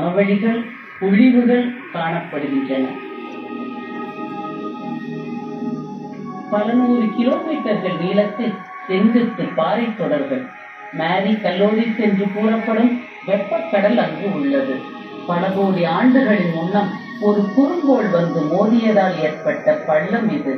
சமவெளிகள் குழிவுகள் காணப்படுகின்றன பல நூறு கிலோமீட்டர்கள் நீளத்தில் செங்குத்து பாறை தொடர்கள் மேரி கல்லோடிஸ் என்று கூறப்படும் வெப்பக்கடல் அங்கு உள்ளது பல கோடி ஆண்டுகளின் முன்னம் ஒரு குறுங்கோள் வந்து மோதியதால் ஏற்பட்ட பள்ளம் இது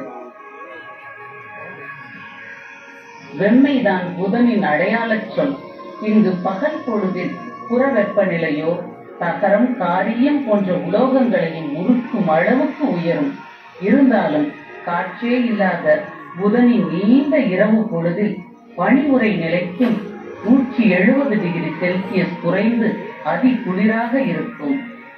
வெண்மைதான் புதனின் அடையாளச் சொல் இங்கு பகல் பொழுதில் புற வெப்பநிலையோ தகரம் காரியம் போன்ற உலோகங்களையும் உருக்கும் அளவுக்கு உயரும் இருந்தாலும் காற்றே இல்லாத புதனின் நீண்ட இரவு பொழுதில் பனிமுறை நிலைக்கும் நூற்றி எழுபது டிகிரி செல்சியஸ் குறைந்து அதி குளிராக இருக்கும்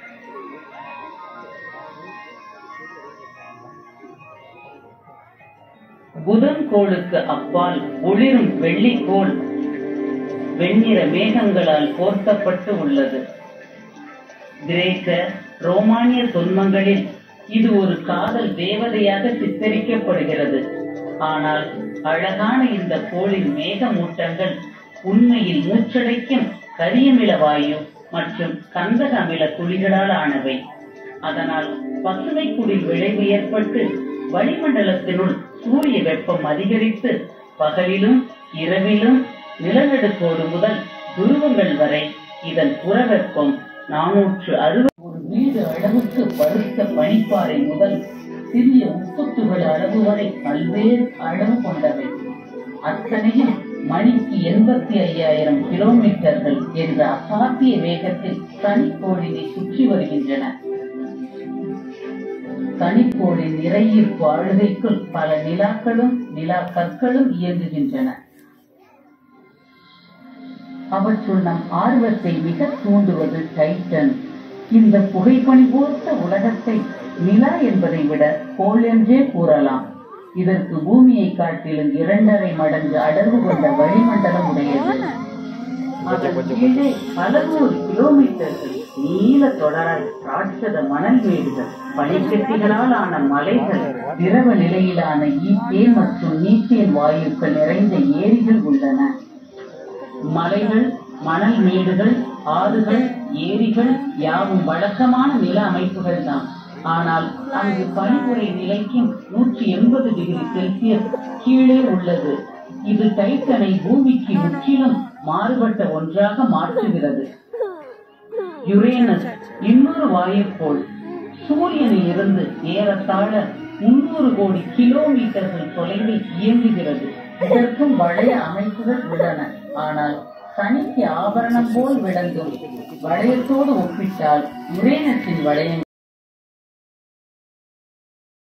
புதன் கோளுக்கு அப்பால் ஒளிரும் வெள்ளிக்கோள் வெண்ணிற மேகங்களால் போர்த்தப்பட்டு உள்ளது கிரேக்க ரோமானிய தொன்மங்களில் இது ஒரு காதல் தேவதையாக சித்தரிக்கப்படுகிறது ஆனால் அழகான இந்த கோளின் மேகமூட்டங்கள் உண்மையில் மூச்சடைக்கும் கரியமில வாயு மற்றும் கந்தக அமில துளிகளால் ஆனவை அதனால் பசுமை குடில் விளைவு ஏற்பட்டு வளிமண்டலத்தினுள் சூரிய வெப்பம் அதிகரித்து பகலிலும் இரவிலும் நிலநடுக்கோடு முதல் துருவங்கள் வரை இதன் புறவெப்பம் நானூற்று அறுபது ஒரு வீடு அளவுக்கு பருத்த பனிப்பாறை முதல் சிறிய உப்புத்துகள் அளவு வரை பல்வேறு அளவு கொண்டவை அத்தனையும் மணிக்கு எண்பத்தி ஐயாயிரம் கிலோமீட்டர்கள் என்ற அசாத்திய வேகத்தில் தனிக்கோளினை சுற்றி வருகின்றன தனிக்கோளின் நிறையீர்ப்பு ஆளுகைக்குள் பல நிலாக்களும் நிலா கற்களும் இயங்குகின்றன அவற்றுள் நம் ஆர்வத்தை மிக தூண்டுவது டைட்டன் இந்த புகைப்பணி போர்த்த உலகத்தை நிலா என்பதை விட கோள் என்றே கூறலாம் இதற்கு பூமியை காட்டிலும் இரண்டரை மடங்கு அடர்வு கொண்ட வளிமண்டலம் உடையது அதன் கீழே பல நூறு கிலோமீட்டர்கள் நீல தொடராய் ராட்சத மணல் மேடுகள் பனிக்கட்டிகளால் ஆன மலைகள் திரவ நிலையிலான ஈத்தேன் மற்றும் நீத்தேன் வாயுக்கள் நிறைந்த ஏரிகள் உள்ளன மலைகள் மணல் மேடுகள் ஆறுகள் ஏரிகள் யாவும் வழக்கமான நில அமைப்புகள் தான் ஆனால் அங்கு பனிமுறை நிலைக்கும் நூற்றி எண்பது டிகிரி செல்சியஸ் கீழே உள்ளது இது டைட்டனை பூமிக்கு முற்றிலும் மாறுபட்ட ஒன்றாக மாற்றுகிறது யுரேனஸ் இன்னொரு வாயுக்கோள் சூரியனில் இருந்து ஏறத்தாழ முன்னூறு கோடி கிலோமீட்டர்கள் தொலைவில் இயங்குகிறது இதற்கும் வளைய அமைப்புகள் உள்ளன ஆனால் சனிக்கு ஆபரணம் போல் விளங்கும் வளையத்தோடு ஒப்பிட்டால் யுரேனஸின் வளையம்